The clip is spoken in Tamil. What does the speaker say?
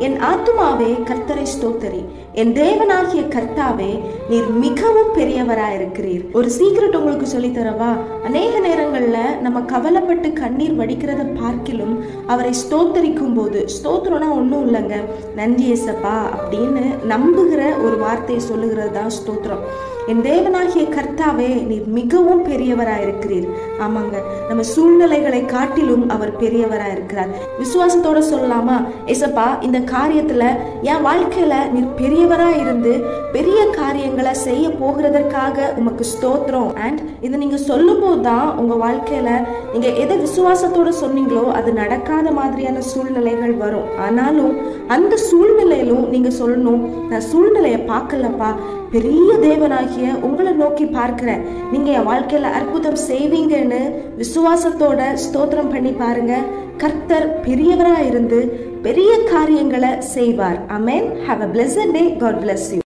என் ஆத்துமாவே கர்த்தரை ஸ்தோத்தரி என் தேவனாகிய கர்த்தாவே நீர் மிகவும் பெரியவராயிருக்கிறீர் ஒரு சீக்கிரட் உங்களுக்கு சொல்லித் தரவா அநேக நேரங்கள்ல நம்ம கவலைப்பட்டு கண்ணீர் வடிக்கிறத பார்க்கிலும் அவரை ஸ்தோத்தரிக்கும் போது ஸ்தோத்திரம்னா ஒன்றும் இல்லைங்க நன்றி ஏசப்பா அப்படின்னு நம்புகிற ஒரு வார்த்தையை சொல்லுகிறது தான் ஸ்தோத்திரம் என் தேவனாகிய கர்த்தாவே நீர் மிகவும் பெரியவராயிருக்கிறீர் ஆமாங்க நம்ம சூழ்நிலைகளை காட்டிலும் அவர் பெரியவராயிருக்கிறார் விசுவாசத்தோட சொல்லலாமா ஏசப்பா இந்த காரியத்துல என் வாழ்க்கையில நீர் பெரியவரா இருந்து பெரிய காரியங்களை செய்ய போகிறதற்காக உமக்கு ஸ்தோத்திரம் அண்ட் இதை நீங்க சொல்லும் தான் உங்க வாழ்க்கையில நீங்க எதை விசுவாசத்தோட சொன்னீங்களோ அது நடக்காத மாதிரியான சூழ்நிலைகள் வரும் ஆனாலும் அந்த சூழ்நிலையிலும் நீங்க சொல்லணும் நான் சூழ்நிலையை பார்க்கலப்பா பெரிய தேவனாகிய உங்களை நோக்கி பார்க்கிறேன் நீங்க என் வாழ்க்கையில அற்புதம் செய்வீங்கன்னு விசுவாசத்தோட ஸ்தோத்திரம் பண்ணி பாருங்க கர்த்தர் பெரியவரா இருந்து பெரிய காரியங்களை செய்வார் amen have a blessed day God bless you